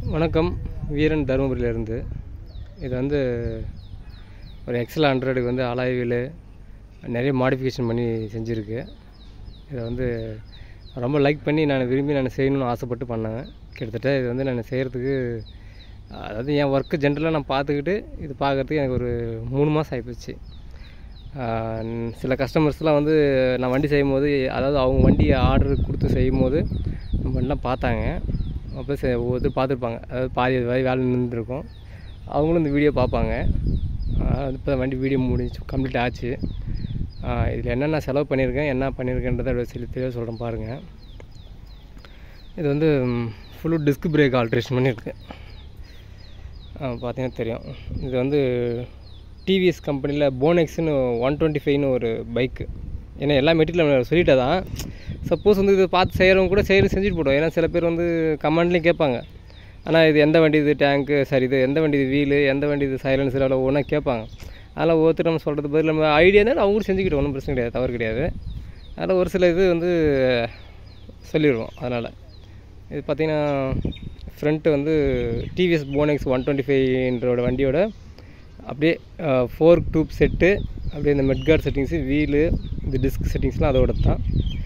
வணக்கம் வீரன் தருமபுரியிலேருந்து இது வந்து ஒரு எக்ஸல் ஹண்ட்ரடுக்கு வந்து அலாய்வில் நிறைய மாடிஃபிகேஷன் பண்ணி செஞ்சுருக்கு இதை வந்து ரொம்ப லைக் பண்ணி நான் விரும்பி நான் செய்யணும்னு ஆசைப்பட்டு பண்ணேன் கிட்டத்தட்ட இது வந்து நான் செய்கிறதுக்கு அதாவது என் ஒர்க்கு ஜென்ரலாக நான் பார்த்துக்கிட்டு இது பார்க்குறதுக்கு எனக்கு ஒரு மூணு மாதம் ஆகிப்போச்சு ஆஹ் சில கஸ்டமர்ஸ்லாம் வந்து நான் வண்டி செய்யும் போது அதாவது அவங்க வண்டியை ஆர்டர் கொடுத்து செய்யும் போது நம்ம எல்லாம் பார்த்தாங்க அப்போ சரி ஒவ்வொருத்தர் பார்த்துருப்பாங்க அதாவது பாதி வரை வேலை நின்றுருக்கும் அவங்களும் இந்த வீடியோ பார்ப்பாங்க இப்போ வண்டி வீடியோ முடிஞ்சு கம்ப்ளீட் ஆச்சு இதில் என்னென்ன செலவு பண்ணியிருக்கேன் என்ன பண்ணியிருக்கேன்றதை அப்படியே சொல்லி தெளிவாக சொல்கிறேன் பாருங்கள் இது வந்து ஃபுல்லு டிஸ்க் பிரேக் ஆல்ட்ரேஷன் பண்ணியிருக்கேன் பார்த்தீங்கன்னா தெரியும் இது வந்து டிவிஎஸ் கம்பெனியில் போனெக்ஸ்னு ஒன் டுவெண்ட்டி ஃபைவ்னு ஒரு பைக்கு ஏன்னா எல்லா மெட்டீரியல் சொல்லிட்டே தான் சப்போஸ் வந்து இதை பார்த்து செய்கிறவங்க கூட செய்கிற செஞ்சுட்டு போட்டோம் ஏன்னா சில பேர் வந்து கமெண்ட்லேயும் கேட்பாங்க ஆனால் இது எந்த வண்டி இது டேங்க்கு சரி இது எந்த வண்டி இது வீலு எந்த வண்டி இது சைலன்சர் அவ்வளோ ஒன்றா கேட்பாங்க அதெல்லாம் ஒவ்வொருத்தர் நம்ம சொல்கிறது பதில் நம்ம ஐடியா இருந்தாலும் அவங்களும் செஞ்சுக்கிட்டோம் ஒன்றும் பிரச்சனை கிடையாது தவறு கிடையாது அதில் ஒரு சில இது வந்து சொல்லிடுவோம் அதனால் இது பார்த்திங்கன்னா ஃப்ரண்ட்டு வந்து டிவிஎஸ் போனெக்ஸ் ஒன் டுவெண்ட்டி ஃபைவ்ன்றோட வண்டியோட அப்படியே ஃபோர் டூப் செட்டு அப்படியே இந்த மெட்கார்ட் செட்டிங்ஸு வீலு இந்த டிஸ்க் செட்டிங்ஸ்லாம் அதோட தான்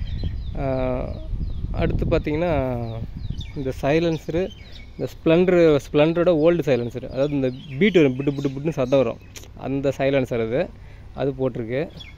அடுத்து பார்த்திங்கன்னா இந்த சைலன்சரு இந்த ஸ்ப்ளெண்டரு ஸ்ப்ளெண்டரோட ஓல்டு சைலன்சரு அதாவது இந்த பீட் வரும் பிட்டு பிட்டு பிட்டுன்னு சத்தம் வரும் அந்த சைலன்சர் அது அது போட்டிருக்கு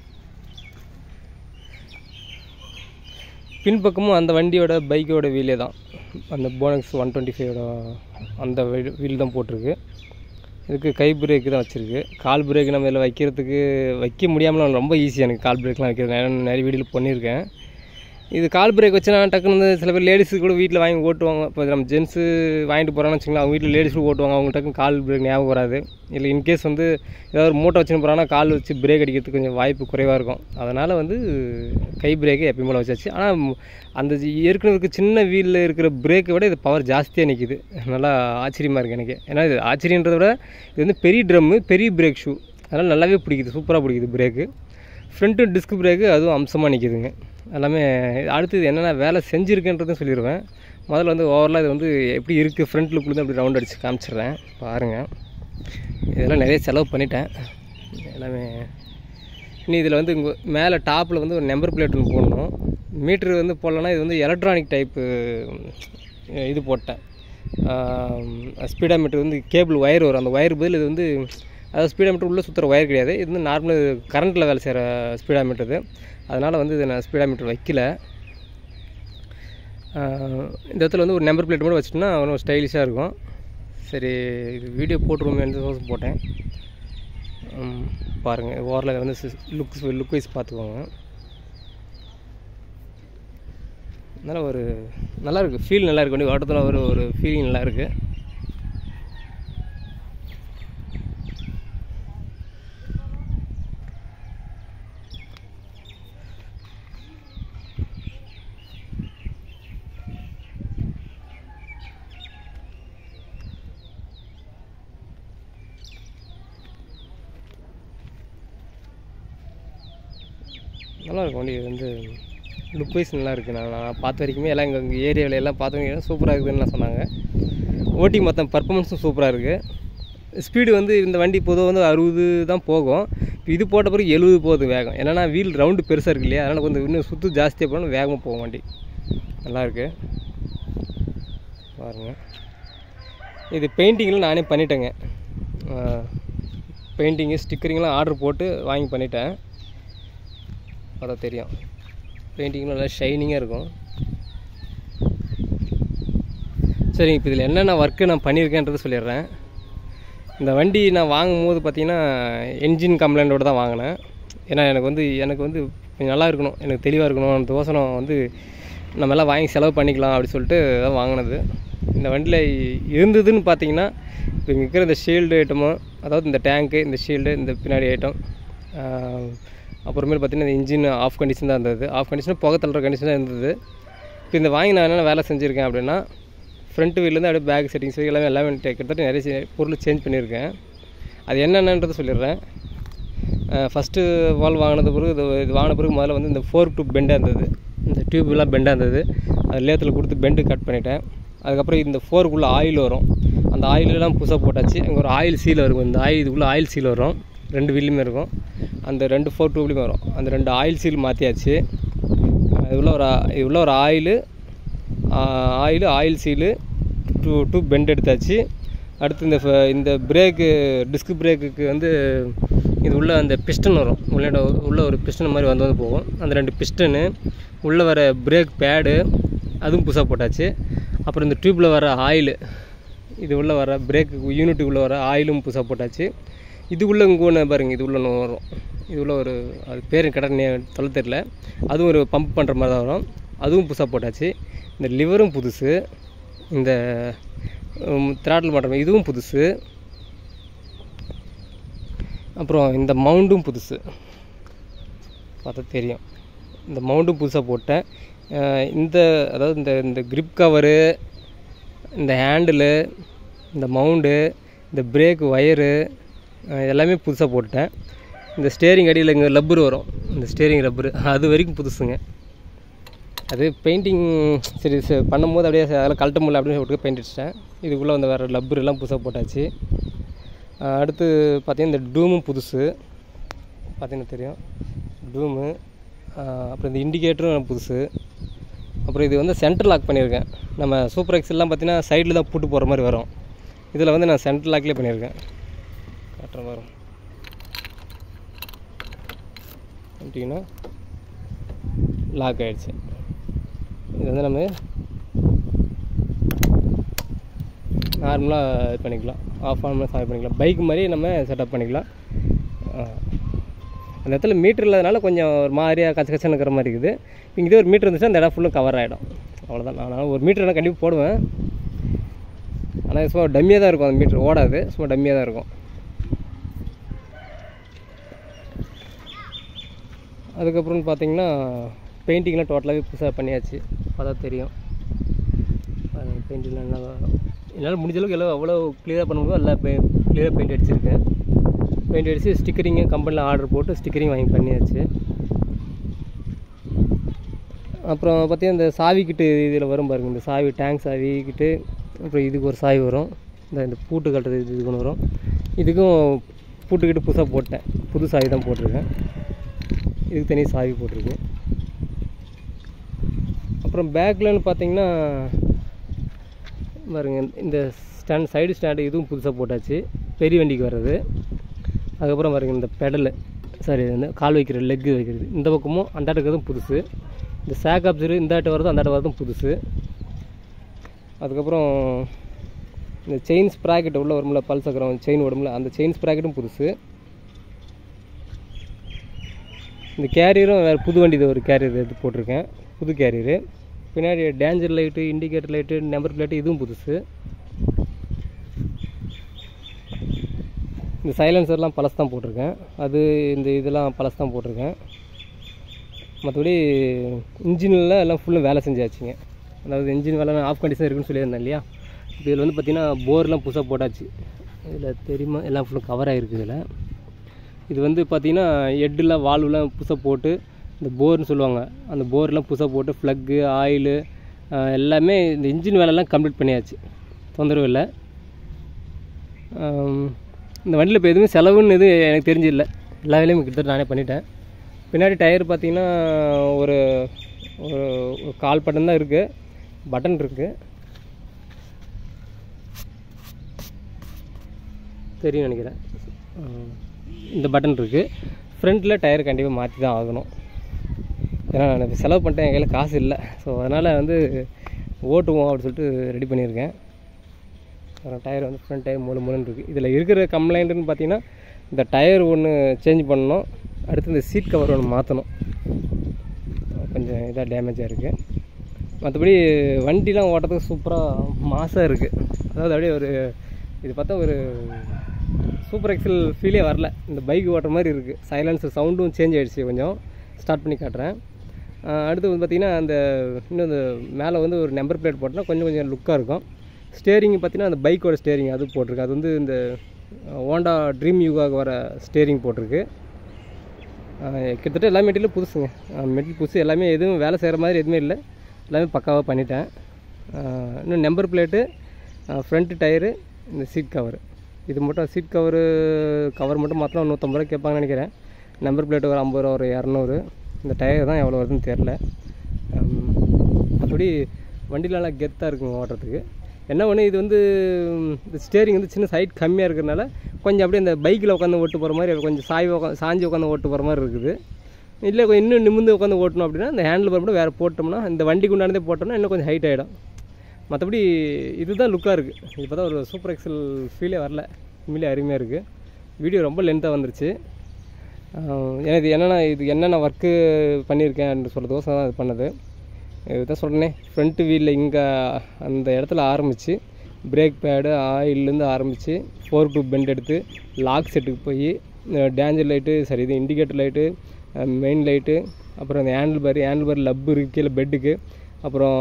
பின்பக்கமும் அந்த வண்டியோட பைக்கோட வீலே தான் அந்த போனக்ஸ் ஒன் டுவெண்ட்டி ஃபைவோட அந்த வீல் தான் போட்டிருக்கு இதுக்கு கை பிரேக்கு தான் வச்சுருக்கு கால் பிரேக் நம்ம இதில் வைக்கிறதுக்கு வைக்க முடியாமல் ரொம்ப ஈஸி எனக்கு கால் பிரேக்லாம் வைக்கிறது நான் நிறைய வீடியோவில் பண்ணியிருக்கேன் இது கால் பிரேக் வச்சுனா டக்குன்னு வந்து சில பேர் லேடிஸு கூட வீட்டில் வாங்கி ஓட்டுவாங்க இப்போ நம்ம ஜென்ஸு வாங்கிட்டு போகிறாங்கன்னு வச்சுங்களேன் அவங்க வீட்டில் லேடிஸ் கூட ஓட்டுவாங்க அவங்க டக்குன்னு கால் பிரேக் ஞாபகம் வராது இல்லை இன்கேஸ் வந்து ஏதாவது ஒரு மூட்டை வச்சுன்னு போகிறாங்கன்னா கால் வச்சு பிரேக் அடிக்கிறதுக்கு கொஞ்சம் வாய்ப்பு குறைவாக இருக்கும் அதனால் வந்து கை பிரேக்கை எப்பயும் போல் வச்சாச்சு ஆனால் அந்த ஏற்கனவே இருக்க சின்ன வீலில் இருக்கிற பிரேக்கை விட இது பவர் ஜாஸ்தியாக நிற்கிது நல்லா ஆச்சரியமாக இருக்குது எனக்கு ஏன்னா இது ஆச்சரியன்றதை விட இது வந்து பெரிய ட்ரம்மு பெரிய பிரேக் ஷூ அதனால் நல்லாவே பிடிக்குது சூப்பராக பிடிக்குது பிரேக்கு ஃப்ரண்ட்டு டிஸ்க் பிரேக்கு அதுவும் அம்சமாக நிற்கிதுங்க எல்லாமே அடுத்தது என்னென்ன வேலை செஞ்சுருக்கேன்றதும் சொல்லிடுவேன் முதல்ல வந்து ஓவரலாக இது வந்து எப்படி இருக்குது ஃப்ரண்ட் லுக்லேருந்து அப்படி ரவுண்ட் அடித்து காமிச்சிடுறேன் பாருங்கள் இதெல்லாம் நிறைய செலவு பண்ணிட்டேன் எல்லாமே இனி இதில் வந்து இங்கே மேலே டாப்பில் வந்து ஒரு நம்பர் பிளேட் ஒன்று போடணும் மீட்ரு வந்து போடலன்னா இது வந்து எலக்ட்ரானிக் டைப்பு இது போட்டேன் ஸ்பீடா மீட்டர் வந்து கேபிள் ஒயர் வரும் அந்த ஒயர் பதில் இது வந்து அதாவது ஸ்பீடா மீட்டர் உள்ளே சுற்றுற ஒயர் கிடையாது இது வந்து நார்மல் கரண்ட்டில் வேலை செய்கிற ஸ்பீடா மீட்டர் இது அதனால் வந்து இது நான் ஸ்பீடா மீட்டர் வைக்கல இந்த இடத்துல வந்து ஒரு நம்பர் பிளேட் மட்டும் வச்சுட்டோம்னா அவனும் ஸ்டைலிஷாக இருக்கும் சரி இது வீடியோ போட்டுருவோமேனு போட்டேன் பாருங்கள் ஓரில் வந்து லுக்ஸ் லுக் வைஸ் பார்த்துக்கோங்க அதனால் ஒரு நல்லா இருக்குது ஃபீல் நல்லா இருக்கு வண்டி ஓட்டத்தில் ஒரு ஒரு ஃபீலிங் நல்லா இருக்குது நல்லா இருக்கும் வண்டி இது வந்து லுக் வைஸ் நல்லா இருக்குது நான் நான் பார்த்த வரைக்குமே எல்லாம் இங்கே இங்கே ஏரியாவில் எல்லாம் பார்த்தவங்க சூப்பராக இருக்குதுன்னு சொன்னாங்க ஓட்டி மொத்தம் பர்ஃபாமன்ஸும் சூப்பராக இருக்குது ஸ்பீடு வந்து இந்த வண்டி பொதுவாக வந்து அறுபது தான் போகும் இப்போ இது போட்ட பிறகு எழுபது போகுது வேகம் என்னென்னா வீல் ரவுண்டு பெருசாக இருக்கு இல்லையா அதனால் கொஞ்சம் இன்னும் சுற்று ஜாஸ்தியாக போகணும் வேகமாக போகும் வண்டி நல்லாயிருக்கு பாருங்கள் இது பெயிண்டிங்லாம் நானே பண்ணிட்டேங்க பெயிண்டிங்கு ஸ்டிக்கரிங்லாம் ஆர்டர் போட்டு வாங்கி பண்ணிட்டேன் அதான் தெரியும் பெயிண்டிங் நல்லா ஷைனிங்காக இருக்கும் சரிங்க இப்போ இதில் என்னென்ன ஒர்க்கு நான் பண்ணியிருக்கேன்றதை சொல்லிடுறேன் இந்த வண்டி நான் வாங்கும் போது பார்த்திங்கன்னா என்ஜின் கம்ப்ளைண்ட்டோடு தான் வாங்கினேன் ஏன்னா எனக்கு வந்து எனக்கு வந்து கொஞ்சம் நல்லா இருக்கணும் எனக்கு தெளிவாக இருக்கணும் தோசனம் வந்து நம்ம எல்லாம் வாங்கி செலவு பண்ணிக்கலாம் அப்படி சொல்லிட்டு தான் வாங்கினது இந்த வண்டியில் இருந்ததுன்னு பார்த்தீங்கன்னா இப்போ இங்கே இருக்கிற இந்த ஷீல்டு ஐட்டமும் அதாவது இந்த டேங்க்கு இந்த ஷீல்டு இந்த பின்னாடி ஐட்டம் அப்புறமேல் பார்த்திங்கன்னா இந்த இன்ஜின் ஆஃப் கண்டிஷன் தான் இருந்தது ஆஃப் கண்டிஷன் புகை தள்ளுற கண்டிஷன் தான் இருந்தது இப்போ இந்த வாங்கி நான் என்னென்ன வேலை செஞ்சுருக்கேன் அப்படின்னா ஃப்ரண்ட் வீல்லேருந்து அப்படியே பேக் செட்டிங்ஸ் எல்லாமே எல்லாமே கிட்டத்தட்ட நிறைய பொருள் சேஞ்ச் பண்ணியிருக்கேன் அது என்னென்னன்றதை சொல்லிடுறேன் ஃபஸ்ட்டு வால் வாங்கினது பிறகு இது இது வாங்கின பிறகு முதல்ல வந்து இந்த ஃபோர் டூப் பெண்டாக இருந்தது இந்த டியூப்லாம் பெண்டாக இருந்தது அது லேத்தில் கொடுத்து பெண்டு கட் பண்ணிட்டேன் அதுக்கப்புறம் இந்த ஃபோருக்குள்ளே ஆயில் வரும் அந்த ஆயிலெலாம் புதுசாக போட்டாச்சு அங்கே ஒரு ஆயில் சீல் இருக்கும் இந்த ஆயில் இதுக்குள்ளே ஆயில் சீல் வரும் ரெண்டு வீல்லையுமே இருக்கும் அந்த ரெண்டு ஃபோர் டூப்லேயும் வரும் அந்த ரெண்டு ஆயில் சீல் மாற்றியாச்சு இது உள்ள ஒரு இது உள்ள ஒரு oil oil oil seal tube tube bend எடுத்தாச்சு அடுத்து இந்த ஃப- இந்த பிரேக்கு டிஸ்க் பிரேக்குக்கு வந்து இது உள்ள அந்த பிஸ்டன் வரும் உள்ளே உள்ள ஒரு பிஸ்டன் மாதிரி வந்து வந்து போகும் அந்த ரெண்டு பிஸ்டனு உள்ளே வர பிரேக் பேடு அதுவும் புதுசாக போட்டாச்சு அப்புறம் இந்த டியூப்பில் வர ஆயிலு இது உள்ள வர பிரேக்கு யூனிட்டுக்குள்ளே வர ஆயிலும் புதுசாக போட்டாச்சு இதுக்குள்ளே இங்கே ஒன்று பாருங்க இது உள்ள ஒன்று வரும் இது உள்ள ஒரு அது பேர் கடனே சொல்ல தெரில அதுவும் ஒரு பம்ப் பண்ணுற மாதிரி தான் வரும் அதுவும் புதுசாக போட்டாச்சு இந்த லிவரும் புதுசு இந்த த்ராட்டில் பண்ணுற இதுவும் புதுசு அப்புறம் இந்த மவுண்டும் புதுசு பார்த்தா தெரியும் இந்த மவுண்டும் புதுசாக போட்டேன் அஹ் இந்த அதாவது இந்த இந்த grip கவரு இந்த ஹேண்டிலு இந்த மவுண்டு இந்த பிரேக் ஒயரு எல்லாமே புதுசாக போட்டுட்டேன் இந்த ஸ்டேரிங் அடியில் இங்கே ரப்பர் வரும் இந்த ஸ்டேரிங் ரப்பர் அது வரைக்கும் புதுசுங்க அது பெயிண்டிங் சரி ச- பண்ணும்போது அப்படியே ச- அதெல்லாம் கழட்ட முடியல அப்படின்னு சொல்லிட்டு பெயிண்ட் அடிச்சிட்டேன் இதுக்குள்ளே வந்து வேறு லப்பர் எல்லாம் புதுசாக போட்டாச்சு அஹ் அடுத்து பார்த்தீங்கன்னா இந்த டூமும் புதுசு பார்த்தீங்கன்னா தெரியும் டூமு அப்புறம் இந்த இண்டிகேட்டரும் புதுசு அப்புறம் இது வந்து சென்டர் லாக் பண்ணியிருக்கேன் நம்ம சூப்பர் எக்ஸ் எல்லாம் பார்த்தீங்கன்னா சைடில் தான் பூட்டு போகிற மாதிரி வரும் இதில் வந்து நான் சென்டர் லாக்லேயே பண்ணியிருக்கேன் காட்டுற வரும் பண்ணிட்டீங்கன்னா லாக் ஆகிடுச்சு இது வந்து நம்ம நார்மலாக இது பண்ணிக்கலாம் ஆஃப் ஆன் சாய் பண்ணிக்கலாம் பைக் மாதிரி நம்ம செட்டப் பண்ணிக்கலாம் ஆஹ். அந்த இடத்துல மீட்டர் இல்லாதனால கொஞ்சம் ஒரு மாதிரியாக கச்ச கச்சன்னு இருக்கிற மாதிரி இருக்குது இங்கே இதே ஒரு மீட்டர் இருந்துச்சுன்னா அந்த இடம் ஃபுல்லும் கவர் ஆகிடும் அவ்வளோதான் நான் ஒரு மீட்டர் நான் கண்டிப்பாக போடுவேன் ஆனால் சும்மா டம்மியாக தான் இருக்கும் அந்த மீட்டர் ஓடாது சும்மா டம்மியாக தான் இருக்கும் அதுக்கப்புறம்னு பார்த்தீங்கன்னா பெயிண்டிங்லாம் டோட்டலாகவே புதுசாக பண்ணியாச்சு பார்த்தா தெரியும் பெயிண்டிங்லாம் நல்லா என்னால் முடிஞ்ச அளவுக்கு எல்லாம் அவ்வளோ க்ளியராக பண்ண முடியும் எல்லாம் க்ளியராக பெயிண்ட் அடிச்சிருக்கேன் பெயிண்ட் அடித்து ஸ்டிக்கரிங்கு கம்பெனியில் ஆர்டர் போட்டு ஸ்டிக்கரிங் வாங்கி பண்ணியாச்சு அப்புறம் பார்த்தீங்கன்னா இந்த சாவி கிட்டு இதில் வரும் பாருங்க இந்த சாவி டேங்க் சாவி கிட்டு அப்புறம் இதுக்கு ஒரு சாவி வரும் இந்த இந்த பூட்டு கட்டுறது இது இதுக்கு ஒன்று வரும் இதுக்கும் பூட்டுக்கிட்டு புதுசாக போட்டேன் புது சாவி தான் போட்டிருக்கேன் இதுக்கு தனி சாவி போட்டிருக்கு அப்புறம் பேக்லன்னு பார்த்தீங்கன்னா பாருங்க இந்த ஸ்டாண்ட் சைடு ஸ்டாண்டு இதுவும் புதுசாக போட்டாச்சு பெரிய வண்டிக்கு வர்றது அதுக்கப்புறம் பாருங்க இந்த பெடலு சாரி இந்த கால் வைக்கிற லெக்கு வைக்கிறது இந்த பக்கமும் அந்தாட்ட இருக்கிறதும் புதுசு இந்த சேக் அப்சரு இந்த ஆட்ட வரதும் அந்தாட்ட வரதும் புதுசு அதுக்கப்புறம் இந்த செயின் ஸ்ப்ராக்கெட் உள்ள வரும்ல பல் சக்கரம் செயின் ஓடும்ல அந்த செயின் ஸ்ப்ராக்கெட்டும் புதுசு இந்த கேரியரும் வேறு புது வண்டி இது ஒரு கேரியர் எடுத்து போட்டிருக்கேன் புது கேரியரு பின்னாடி danger light indicator light number plate இதுவும் புதுசு இந்த சைலன்சர்லாம் பழசு தான் போட்டிருக்கேன் அது இந்த இதெல்லாம் பழசு தான் போட்டிருக்கேன் மற்றபடி இன்ஜினில் எல்லாம் ஃபுல்லும் வேலை செஞ்சாச்சுங்க அதாவது இன்ஜின் வேலை ஆஃப் கண்டிஷன் இருக்குன்னு சொல்லியிருந்தேன் இல்லையா இப்போ இதில் வந்து பார்த்திங்கன்னா போர்லாம் புதுசாக போட்டாச்சு இதில் தெரியுமா எல்லாம் ஃபுல்லும் கவர் ஆகிருக்கு இதில் இது வந்து பார்த்திங்கன்னா ஹெட்டுலாம் வால்வுலாம் புதுசாக போட்டு இந்த போர்னு சொல்லுவாங்க அந்த போர்லாம் புதுசாக போட்டு ஃப்ளக்கு ஆயிலு எல்லாமே இந்த இன்ஜின் வேலைலாம் கம்ப்ளீட் பண்ணியாச்சு தொந்தரவு இல்லை ஆம், இந்த வண்டியில் இப்போ எதுவுமே செலவுன்னு எதுவும் எனக்கு தெரிஞ்சு இல்லை எல்லா வேலையும் கிட்டத்தட்ட நானே பண்ணிட்டேன் பின்னாடி டயர் பார்த்தீங்கன்னா ஒரு ஒரு ஒரு கால் பட்டன் தான் இருக்குது பட்டன் இருக்குது தெரியும் நினைக்கிறேன் ஆ, இந்த பட்டன் இருக்குது ஃப்ரண்ட்டில் டயர் கண்டிப்பாக மாற்றி தான் ஆகணும் ஏன்னா நான் இப்ப செலவு பண்ணிட்டேன் என் கையில் காசு இல்லை ஸோ அதனால் வந்து ஓட்டுவோம் அப்படின்னு சொல்லிட்டு ரெடி பண்ணியிருக்கேன் அப்புறம் டயர் வந்து ஃப்ரண்ட் டயர் மூணு மூணுன்னு இருக்குது இதில் இருக்கிற கம்ப்ளைண்ட்டுன்னு பார்த்தீங்கன்னா இந்த டயர் ஒன்று சேஞ்ச் பண்ணணும் அடுத்து இந்த சீட் கவர் ஒன்று மாற்றணும் கொஞ்சம் இதாக டேமேஜாக இருக்குது மற்றபடி வண்டிலாம் ஓட்டுறதுக்கு சூப்பராக மாசாக இருக்குது அதாவது அப்படியே ஒரு இது பார்த்தா ஒரு சூப்பர் எக்ஸல் ஃபீலே வரல இந்த பைக் ஓட்டுற மாதிரி இருக்குது சைலன்ஸ் சவுண்டும் சேஞ்ச் ஆகிடுச்சு கொஞ்சம் ஸ்டார்ட் பண்ணி காட்டுறேன் ஆஹ் அடுத்து வந்து பார்த்திங்கன்னா அந்த இன்னும் இந்த மேலே வந்து ஒரு நம்பர் பிளேட் போட்டோன்னா கொஞ்சம் கொஞ்சம் லுக்காக இருக்கும் ஸ்டேரிங் பார்த்தீங்கன்னா அந்த பைக்கோட ஸ்டேரிங் அது போட்டிருக்கு அது வந்து இந்த ஹோண்டா ட்ரீம் யூகாவுக்கு வர ஸ்டேரிங் போட்டிருக்கு ஆஹ் கிட்டத்தட்ட எல்லா மெட்டீரியலும் புதுசுங்க மெட்டீரியல் புதுசு எல்லாமே எதுவும் வேலை செய்கிற மாதிரி எதுவுமே இல்லை எல்லாமே பக்காவாக பண்ணிட்டேன் ஆஹ் இன்னும் நம்பர் பிளேட்டு ஃப்ரண்ட்டு டயரு இந்த சீட் கவரு இது மட்டும் சீட் கவரு கவர் மட்டும் மாத்திரம் நூற்றம்பது ரூபா கேட்பாங்கன்னு நினைக்கிறேன் நம்பர் பிளேட் ஒரு ஐம்பது ரூபா ஒரு இரநூறு இந்த டயர் தான் எவ்வளோ வருதுன்னு தெரில மற்றபடி வண்டியில் நல்லா கெத்தாக இருக்குங்க ஓட்டுறதுக்கு என்ன ஒன்று இது வந்து ம், இந்த ஸ்டேரிங் வந்து சின்ன சைட் கம்மியாக இருக்கிறதுனால கொஞ்சம் அப்படியே இந்த பைக்கில் உட்காந்து ஓட்டு போகிற மாதிரி கொஞ்சம் சாய் உட்காந்து சாஞ்சி உட்காந்து ஓட்டு போகிற மாதிரி இருக்குது இல்லை கொஞ்சம் இன்னும் நிமிர்ந்து உட்காந்து ஓட்டணும் அப்படின்னா இந்த ஹேண்டில் பார் மட்டும் வேறு போட்டோம்னா இந்த வண்டிக்கு உண்டானதே போட்டோம்னா இன்னும் கொஞ்சம் ஹைட் ஆகிடும் மற்றபடி இதுதான் லுக்காக இருக்குது இப்போ தான் ஒரு சூப்பர் எக்ஸல் ஃபீலே வரல உண்மையிலே அருமையாக இருக்குது வீடியோ ரொம்ப லென்த்தாக வந்துருச்சு ஆஹ் எனக்கு என்னென்ன இது என்னென்ன ஒர்க்கு பண்ணியிருக்கேன் சொல்கிறதுக்கோசம் தான் இது பண்ணது இதுதான் சொல்கிறேனே ஃப்ரண்ட் வீலில் இங்கே அந்த இடத்துல ஆரம்பித்து பிரேக் பேடு ஆயிலேருந்து ஆரம்பித்து ஃபோர் டூ பெண்ட் எடுத்து லாக் செட்டுக்கு போய் டேஞ்சர் லைட்டு சரி இது இண்டிகேட்டர் லைட்டு மெயின் லைட்டு அப்புறம் அந்த ஹேண்டில் பார் ஹேண்டில் பார் லப்பு இருக்குது கீழே பெட்டுக்கு அப்புறம்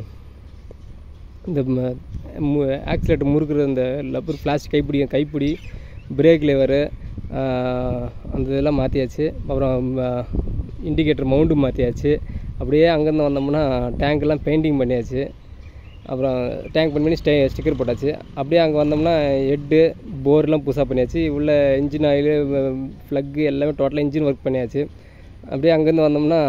இந்த ஆக்சிலேட்டர் முறுக்குற அந்த லப்பர் பிளாஸ்டிக் கைப்பிடி கைப்பிடி பிரேக் லேவரு அந்த இதெல்லாம் மாற்றியாச்சு அப்புறம் இண்டிகேட்டர் மவுண்டு மாற்றியாச்சு அப்படியே அங்கேருந்து வந்தோம்னா டேங்க்லாம் பெயிண்டிங் பண்ணியாச்சு அப்புறம் டேங்க் பண்ணி பண்ணி ஸ்டே ஸ்டிக்கர் போட்டாச்சு அப்படியே அங்கே வந்தோம்னா ஹெட்டு போர்லாம் புதுசாக பண்ணியாச்சு உள்ள இன்ஜின் ஆயில் ப்ளக்கு எல்லாமே டோட்டலாக இன்ஜின் ஒர்க் பண்ணியாச்சு அப்படியே அங்கேருந்து வந்தோம்னா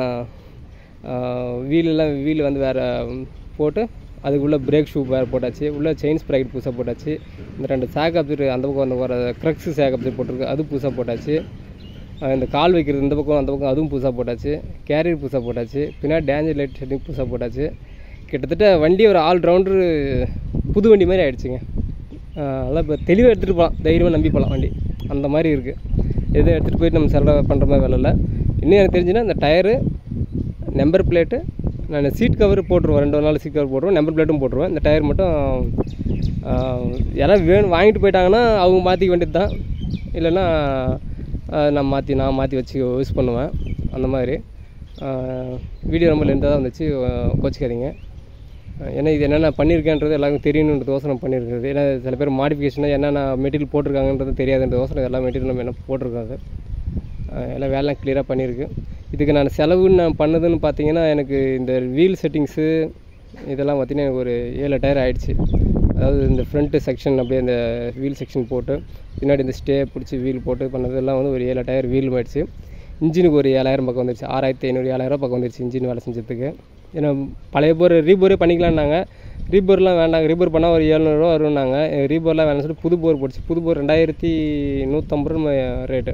வீலெல்லாம் வீல் வந்து வேறு போட்டு அதுக்குள்ளே பிரேக் ஷூ வேறு போட்டாச்சு உள்ளே செயின் ஸ்ப்ரைட் புதுசாக போட்டாச்சு இந்த ரெண்டு சேக் அப்சர் அந்த பக்கம் அந்த வர க்ரக்ஸ் சேக் அப்சர் போட்டிருக்கு அது புதுசாக போட்டாச்சு அஹ் இந்த கால் வைக்கிறது இந்த பக்கம் அந்த பக்கம் அதுவும் புதுசாக போட்டாச்சு கேரியர் புதுசாக போட்டாச்சு பின்னாடி டேஞ்சர் லைட் செட்டிங் புதுசாக போட்டாச்சு கிட்டத்தட்ட வண்டி ஒரு ஆல் ரவுண்டரு புது வண்டி மாதிரி ஆயிடுச்சுங்க அஹ் அதெல்லாம் இப்போ தெளிவாக எடுத்துகிட்டு போகலாம் தைரியமாக நம்பி போகலாம் வண்டி அந்த மாதிரி இருக்குது எதுவும் எடுத்துகிட்டு போயிட்டு நம்ம செலவு பண்ணுற மாதிரி வேலை இல்லை இன்னும் எனக்கு தெரிஞ்சுன்னா இந்த டயரு நம்பர் பிளேட்டு நான் சீட் கவர் போட்டுருவேன் ரெண்டு நாள் சீட் கவர் போட்டுருவேன் நம்பர் பிளேட்டும் போட்டுருவேன் இந்த டயர் மட்டும் ஆஹ், யாராவது வேணும் வாங்கிட்டு போயிட்டாங்கன்னா அவங்க மாற்றிக்க வேண்டியது தான் இல்லைன்னா ஆஹ், நான் மாற்றி நான் மாற்றி வச்சு யூஸ் பண்ணுவேன் அந்த மாதிரி வீடியோ ரொம்ப லென்த்தாக தான் வந்துச்சு ஆஹ், கோச்சிக்காதீங்க ஆஹ், ஏன்னா இது என்னென்ன பண்ணியிருக்கேன்றது எல்லாருக்கும் தெரியணுன்றதோசரம் பண்ணியிருக்கிறது ஏன்னா சில பேர் மாடிஃபிகேஷனாக என்னென்ன மெட்டீரியல் போட்டிருக்காங்கன்றது தெரியாதுன்றதோசரம் எல்லா மெட்டீரியல் நம்ம என்ன போட்டிருக்காங்க அஹ் எல்லாம் வேலைலாம் கிளியராக பண்ணியிருக்கு இதுக்கு நான் செலவுன்னு நான் பண்ணதுன்னு பார்த்தீங்கன்னா எனக்கு இந்த வீல் செட்டிங்ஸு இதெல்லாம் பார்த்தீங்கன்னா எனக்கு ஒரு ஏழு டயர் ஆயிடுச்சு அதாவது இந்த ஃப்ரண்ட்டு செக்ஷன் அப்படியே இந்த வீல் செக்ஷன் போட்டு பின்னாடி இந்த ஸ்டே பிடிச்சி வீல் போட்டு பண்ணதெல்லாம் வந்து ஒரு ஏழு டயர் வீல் ஆயிடுச்சு இன்ஜினுக்கு ஒரு ஏழாயிரம் பக்கம் வந்துருச்சு ஆறாயிரத்தி ஐநூறு ஏழாயிரம் பக்கம் வந்துருச்சு இன்ஜின் வேலை செஞ்சதுக்கு ஏன்னா பழைய போர் ரீபோரே பண்ணிக்கலான்னாங்க ரீபோர்லாம் வேண்டாங்க ரீபோர் பண்ணால் ஒரு ஏழ்நூறுவா வரும்னாங்க ரீபோர்லாம் வேணாம்னு சொல்லிட்டு புது போர் போட்டுச்சு புது போர் ரெண்டாயிரத்தி நூற்றம்பது ரூபா ரேட்டு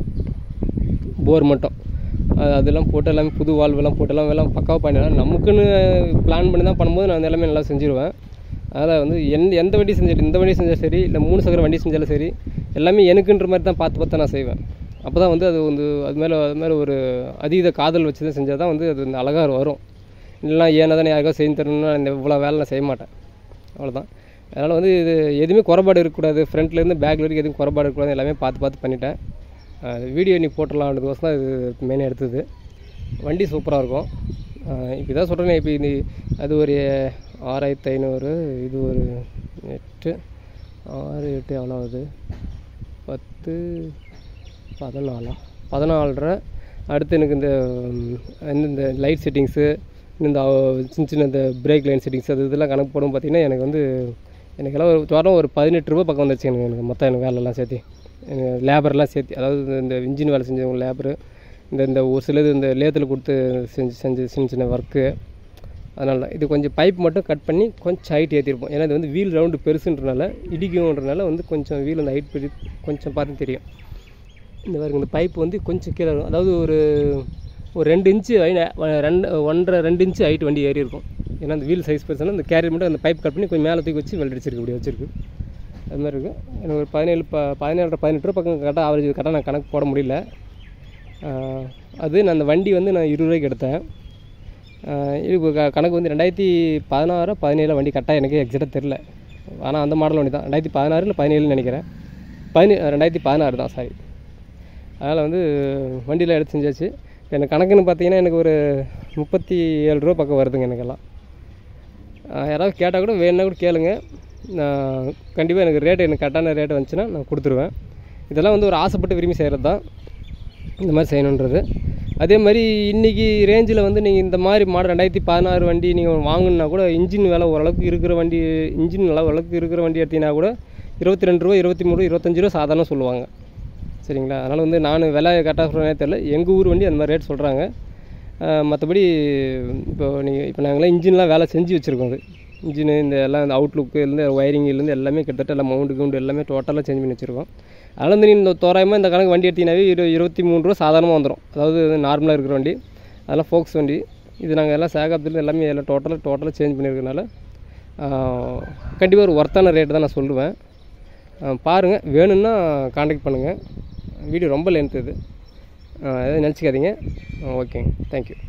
போர் மட்டும் அது அதெல்லாம் போட்டு எல்லாமே புது வால்வெல்லாம் போட்டு எல்லாம் எல்லாம் பக்காவாக பண்ணிடலாம் நமக்குன்னு பிளான் பண்ணி தான் பண்ணும்போது நான் எல்லாமே நல்லா செஞ்சுருவேன் அதனால் வந்து எந்த எந்த வண்டி செஞ்சாலும் இந்த வண்டி செஞ்சாலும் சரி இல்லை மூணு சக்கர வண்டி செஞ்சாலும் சரி எல்லாமே எனக்குன்ற மாதிரி தான் பார்த்து பார்த்து நான் செய்வேன் அப்போ தான் வந்து அது வந்து அது மேலே அது மேலே ஒரு அதீத காதல் வச்சு தான் செஞ்சால் தான் வந்து அது வந்து அழகாக வரும் இல்லைனா ஏன்னா தானே யாருக்காவது செஞ்சு தரணும்னா இந்த இவ்வளோ வேலை நான் செய்ய மாட்டேன் அவ்வளோதான் அதனால் வந்து இது எதுவுமே குறைபாடு இருக்கக்கூடாது ஃப்ரண்ட்லேருந்து பேக்கில் வரைக்கும் எதுவும் குறைபாடு இருக்கக்கூடாது எல்லாமே பார்த்து பார்த்து பண்ணிட்டேன் வீடியோ நீ போட்டுடலான்றதுக்கோசம் தான் இது மெயினாக எடுத்தது வண்டி சூப்பராக இருக்கும் இப்போ தான் சொல்கிறேன் இப்போ இது அது ஒரு ஆறாயிரத்து ஐநூறு இது ஒரு எட்டு ஆறு எட்டு எவ்வளோ ஆகுது பத்து பதினாலா பதினாலரை அடுத்து எனக்கு இந்த ம், இந்த லைட் செட்டிங்ஸு இந்த அஹ், சின்ன சின்ன இந்த பிரேக் லைன் செட்டிங்ஸ் அது இதெல்லாம் கணக்கு போடும் பார்த்தீங்கன்னா எனக்கு வந்து எனக்கெல்லாம் ஒரு வாரம் ஒரு பதினெட்டு ரூபா பக்கம் வந்துருச்சு எனக்கு எனக்கு மொத்தம் எனக்கு வேலைலாம் சேர்த்து லேபர்லாம் சேர்த்து அதாவது இந்த- இந்த இன்ஜின் வேலை செஞ்சவங்க லேபரு இந்த இந்த ஒரு சிலது இந்த லேத்தில் கொடுத்து செஞ்சு செஞ்சு சின்ன சின்ன ஒர்க்கு அதனால தான் இது கொஞ்சம் பைப் மட்டும் கட் பண்ணி கொஞ்சம் ஹைட் ஏற்றிருப்போம் ஏன்னா இது வந்து வீல் ரவுண்டு பெருசுன்றனால இடிக்கும்ன்றனால வந்து கொஞ்சம் வீல் அந்த ஹைட் பெரிய கொஞ்சம் பார்த்து தெரியும் இந்த பாருங்க இந்த பைப் வந்து கொஞ்சம் கீழே இருக்கும் அதாவது ஒரு ஒரு ரெண்டு இன்ச்சு ஐ- வ- ரெண்டு ஒன்றரை ரெண்டு இன்ச்சு ஹைட் வண்டி ஏறி இருக்கும் ஏன்னா அந்த வீல் சைஸ் பெருசுனா இந்த கேரியர் மட்டும் அந்த பைப் கட் பண்ணி கொஞ்சம் மேலே தூக்கி வச்சு வெல்ட் அடிச்சிருக்கு இப்படி வச்சிருக்கு அது மாதிரி இருக்குது எனக்கு ஒரு பதினேழு ப பதினேழு பதினெட்டு ரூபா பக்கம் கரெக்டாக ஆவரேஜ் கரெக்டாக நான் கணக்கு போட முடியல ஆஹ் அது நான் அந்த வண்டி வந்து நான் இருபது ரூபாய்க்கு எடுத்தேன் ஆஹ் இது இப்போ க- கணக்கு வந்து ரெண்டாயிரத்தி பதினாறு பதினேழு வண்டி கரெக்டாக எனக்கு எக்ஸாக்டாக தெரில ஆனால் அந்த மாடல் வண்டி தான் ரெண்டாயிரத்தி பதினாறு இல்லை பதினேழுன்னு நினைக்கிறேன் பதினே ரெண்டாயிரத்தி பதினாறு தான் சாரி அதனால் வந்து வண்டியில் எடுத்து செஞ்சாச்சு எனக்கு கணக்குன்னு பார்த்தீங்கன்னா எனக்கு ஒரு முப்பத்தி ஏழு ரூபா பக்கம் வருதுங்க எனக்கெல்லாம் ஆஹ் யாராவது கேட்டால் கூட வேணுன்னா கூட கேளுங்க நான் கண்டிப்பாக எனக்கு ரேட்டு எனக்கு கரெக்டான ரேட்டு வந்துச்சுன்னா நான் கொடுத்துருவேன் இதெல்லாம் வந்து ஒரு ஆசைப்பட்டு விரும்பி செய்கிறது தான் இந்த மாதிரி செய்யணுன்றது அதே மாதிரி இன்றைக்கி ரேஞ்சில் வந்து நீங்கள் இந்த மாதிரி மாடல் ரெண்டாயிரத்தி பதினாறு வண்டி நீங்கள் வாங்கணுன்னா கூட இன்ஜின் விலை ஓரளவுக்கு இருக்கிற வண்டி இன்ஜின் விலை ஓரளவுக்கு இருக்கிற வண்டி எடுத்தீங்கன்னா கூட இருபத்தி ரெண்டு ரூபா இருபத்தி மூணு ரூபா இருபத்தஞ்சு ரூபா சாதாரண சொல்லுவாங்க சரிங்களா அதனால் வந்து நான் விலை கரெக்டாக சொல்கிறேனே தெரில எங்கள் ஊர் வண்டி அந்த மாதிரி ரேட் சொல்கிறாங்க மற்றபடி இப்போ நீங்கள் இப்போ நாங்களாம் இன்ஜின்லாம் வேலை செஞ்சு வச்சுருக்கோம் அது இன்ஜினு இந்த எல்லாம் இந்த அவுட்லுக்குலேருந்து ஒயரிங்லேருந்து எல்லாமே கிட்டத்தட்ட எல்லாம் மவுண்டு கவுண்டு எல்லாமே டோட்டலாக சேஞ்ச் பண்ணி வச்சுருக்கோம் அதனால் வந்து நீ இந்த தோராயமாக இந்த கணக்கு வண்டி எடுத்தீங்கன்னாவே இரு இருபத்தி மூணு ரூபா சாதாரணமாக வந்துடும் அதாவது நார்மலாக இருக்கிற வண்டி அதெல்லாம் ஃபோக்ஸ் வண்டி இது நாங்கள் எல்லாம் சேகாப்தில் எல்லாமே எல்லாம் டோட்டலாக டோட்டலாக சேஞ்ச் பண்ணியிருக்கனால கண்டிப்பாக ஒரு ஒர்த்தான ரேட்டு தான் நான் சொல்லுவேன் பாருங்கள் வேணும்னா காண்டாக்ட் பண்ணுங்கள் வீடியோ ரொம்ப லென்த் இது எதுவும் நினச்சிக்காதீங்க ஓகேங்க தேங்க்யூ